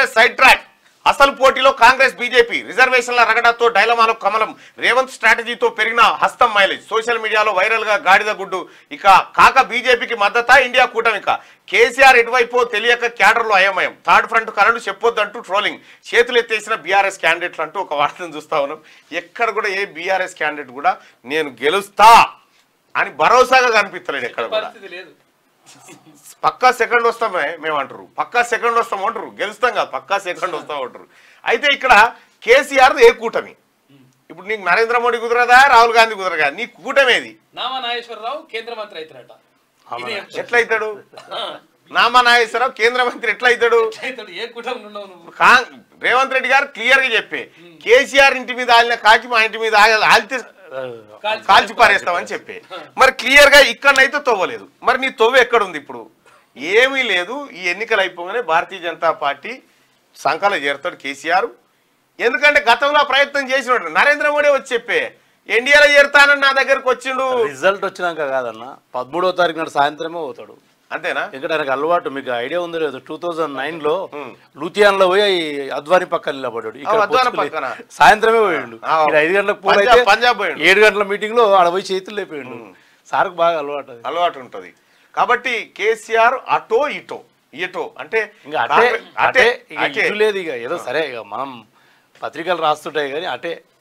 Congress side track అసలు పోటీలో Congress BJP రిజర్వేషన్ల రగడతో డైలమాలో కమలం రేవంత్ స్ట్రాటజీతో పెరిగిన హస్తం మైలేజ్ సోషల్ మీడియాలో వైరల్ గా గాడిద గుడ్డు ఇక కాక బీజేపీకి మద్దతా ఇండియా కూటమి ఇక కేసీఆర్ ఎటువైపో తెలియక క్యాడర్లో అయమయం థర్డ్ ఫ్రంట్ కరెంట్ చెప్పొద్దంటూ ట్రోలింగ్ చేతులు ఎత్తేసిన బీఆర్ఎస్ క్యాండిడేట్లు అంటూ ఒక వార్తను చూస్తా ఉన్నాం ఎక్కడ కూడా ఏ బీఆర్ఎస్ క్యాండిడేట్ కూడా నేను గెలుస్తా అని భరోసాగా కనిపించలేడు ఎక్కడ కూడా పరిస్థితి లేదు పక్కా సెకండ్ వస్తామే మేము అంటారు పక్కా సెకండ్ వస్తాం అంటారు గెలుస్తాం కాదు పక్కా సెకండ్ వస్తాం అంటారు అయితే ఇక్కడ కేసీఆర్ ఏ కూటమి ఇప్పుడు నీకు నరేంద్ర మోడీ కుదరదా రాహుల్ గాంధీ కుదరదా నీ కూటమి ఏది నామా నాగేశ్వరరావు కేంద్ర మంత్రి అవుతారట ఇదే ఎట్లా అవుతాడు నామా నాగేశ్వరరావు కేంద్ర మంత్రి ఎట్లా అవుతాడు అవుతాడు ఏ కుటుంబం ఉన్నావు నువ్వు కా- రేవంత్ రెడ్డి గారు క్లియర్ గా చెప్పే కేసీఆర్ ఇంటి మీద ఆలిన కాకి మా ఇంటి మీద ఆగ- ఆలితే కాల్చి కాల్చి పారేస్తామని చెప్పి మరి క్లియర్ గా ఇక్కడనైతే తవ్వలేదు మరి నీ తవ్వు ఎక్కడ ఉంది ఇప్పుడు ఏమీ లేదు ఈ ఎన్నికలు అయిపోగానే భారతీయ జనతా పార్టీ సంఖలో చేరుతాడు కేసీఆర్ ఎందుకంటే గతంలో ఆ ప్రయత్నం చేసినాడు నరేంద్ర మోడీ వచ్చి చెప్పే ఎన్డీఏలో చేరుతానని నా దగ్గరకు వచ్చిండు రిజల్ట్ వచ్చినాక కాదన్న పదమూడవ తారీఖు నాడు సాయంత్రమే పోతాడు అంతేనా ఎందుకంటే ఆయనకు అలవాటు మీకు ఐడియా ఉందో లేదు టూ థౌజండ్ నైన్ లో లూథియాన్లో పోయి ఈ అద్వాని పక్కన నిలబడ్డాడు ఇక్కడ ఆ, అద్వాని పోర్చుగల్ పక్కన. సాయంత్రమే పోయిండు ఆ, ఇక్కడ ఐదు గంటలకు పోయి పంజాబ్- అయితే పంజాబ్ పోయిండు. ఏడు గంటల మీటింగ్ లో ఆడ పోయి చేతులు లేపోయిండు సార్కు బాగా అలవాటు అది అలవాటు ఉంటది కాబట్టి కేసీఆర్ అటో ఇటో ఇటో అంటే ఇంకా అటే కాంగ్రెస్- అటే ఇక అటే ఇటు లేదు ఇక ఏదో సరే ఇక మనం పత్రికలు రాస్తుంటాయి కానీ అటే